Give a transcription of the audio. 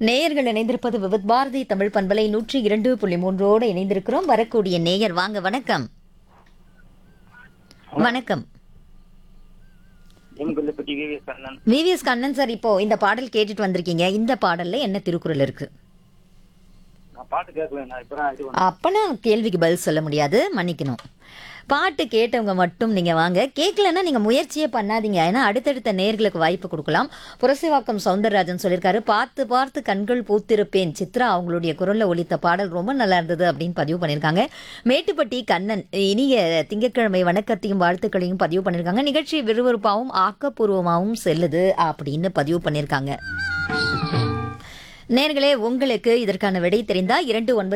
நேயர்கள் இணைந்திருப்பது விவித் பாரதி தமிழ் பண்பலை நூற்றி இரண்டு புள்ளி மூன்றோடு இணைந்திருக்கிறோம் வரக்கூடிய நேயர் வாங்க வணக்கம் வணக்கம் எங்குள்ளப்பட்டி விவேக் கண்ணன் விவிஎஸ் கண்ணன் சார் இப்போ இந்த பாடல் கேட்டுட்டு வந்திருக்கீங்க இந்த பாடல்ல என்ன திருக்குறள் இருக்கு நான் பாட்டு கேட்கல நான் இப்பதான் இது பண்ணேன். அப்பனா கேள்விக்கு பதில் சொல்ல முடியாது மன்னிக்கணும் பாட்டு கேட்டவங்க மட்டும் நீங்க வாங்க கேட்கலன்னா நீங்க முயற்சியே பண்ணாதீங்க ஏன்னா அடுத்தடுத்த நேர்களுக்கு வாய்ப்பு கொடுக்கலாம் புரசிவாக்கம் சவுந்தரராஜன் சொல்லியிருக்காரு பார்த்து பார்த்து கண்கள் பூத்திருப்பேன் சித்ரா அவங்களுடைய குரல்ல ஒலித்த பாடல் ரொம்ப நல்லா இருந்தது அப்படின்னு பதிவு பண்ணியிருக்காங்க மேட்டுப்பட்டி கண்ணன் இனிய திங்கட்கிழமை வணக்கத்தையும் வாழ்த்துக்களையும் பதிவு பண்ணியிருக்காங்க நிகழ்ச்சி விறுவிறுப்பாகவும் ஆக்கப்பூர்வமாகவும் செல்லுது அப்படின்னு பதிவு பண்ணியிருக்காங்க நேர்களே உங்களுக்கு இதற்கான விடை தெரிந்தா இரண்டு ஒன்பது